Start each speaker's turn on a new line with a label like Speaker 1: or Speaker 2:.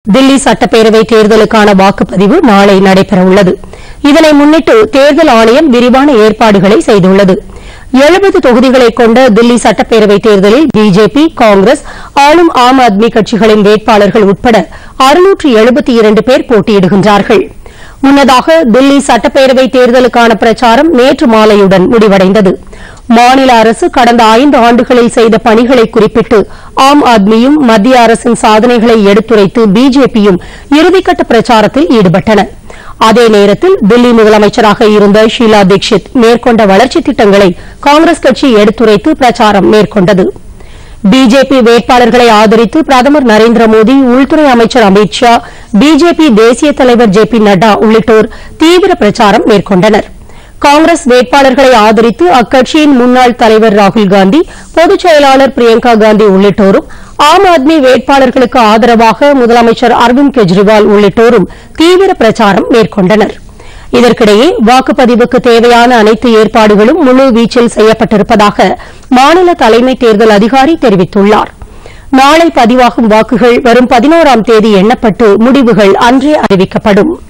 Speaker 1: தில்லி சட்டப்பேரவை தேர்தலுக்கான வாக்குப்பதிவு நாளை நடைபெறவுள்ளது இதனை முன்னிட்டு தேர்தல் ஆணையம் விரிவான ஏற்பாடுகளை செய்துள்ளது எழுபது தொகுதிகளை கொண்ட தில்லி சட்டப்பேரவை தேர்தலில் பிஜேபி காங்கிரஸ் ஆளும் ஆம் ஆத்மி கட்சிகளின் வேட்பாளர்கள் உட்பட அறுநூற்று எழுபத்தி இரண்டு பேர் போட்டியிடுகின்றார்கள் முன்னதாக தில்லி சட்டப்பேரவை தேர்தலுக்கான பிரச்சாரம் நேற்று மாலையுடன் முடிவடைந்தது மாநில அரசு கடந்த ஐந்து ஆண்டுகளில் செய்த பணிகளை குறிப்பிட்டு ஆம் ஆத்மியும் மத்திய அரசின் சாதனைகளை எடுத்துரைத்து பிஜேபியும் இறுதிக்கட்ட பிரச்சாரத்தில் ஈடுபட்டன அதே நேரத்தில் தில்லி முதலமைச்சராக இருந்த ஷீலா தீக்ஷித் மேற்கொண்ட வளர்ச்சித் திட்டங்களை காங்கிரஸ் கட்சி எடுத்துரைத்து பிரச்சாரம் மேற்கொண்டது பிஜேபி வேட்பாளர்களை ஆதரித்து பிரதமர் நரேந்திர மோடி உள்துறை அமைச்சர் அமித் ஷா பிஜேபி தேசிய தலைவர் ஜே பி நட்டா உள்ளிட்டோர் தீவிர பிரச்சாரம் மேற்கொண்டனர் காங்கிரஸ் வேட்பாளர்களை ஆதரித்து அக்கட்சியின் முன்னாள் தலைவர் ராகுல் காந்தி பொதுச் செயலாளர் பிரியங்கா காந்தி உள்ளிட்டோரும் ஆம் ஆத்மி வேட்பாளர்களுக்கு ஆதரவாக முதலமைச்சர் அரவிந்த் கெஜ்ரிவால் உள்ளிட்டோரும் தீவிர பிரச்சாரம் மேற்கொண்டனர் இதற்கிடையே வாக்குப்பதிவுக்கு தேவையான அனைத்து ஏற்பாடுகளும் முழு வீச்சில் செய்யப்பட்டிருப்பதாக மாநில தலைமை தேர்தல் அதிகாரி தெரிவித்துள்ளார் நாளை பதிவாகும் வாக்குகள் வரும் பதினோராம் தேதி எண்ணப்பட்டு முடிவுகள் அன்றே அறிவிக்கப்படும்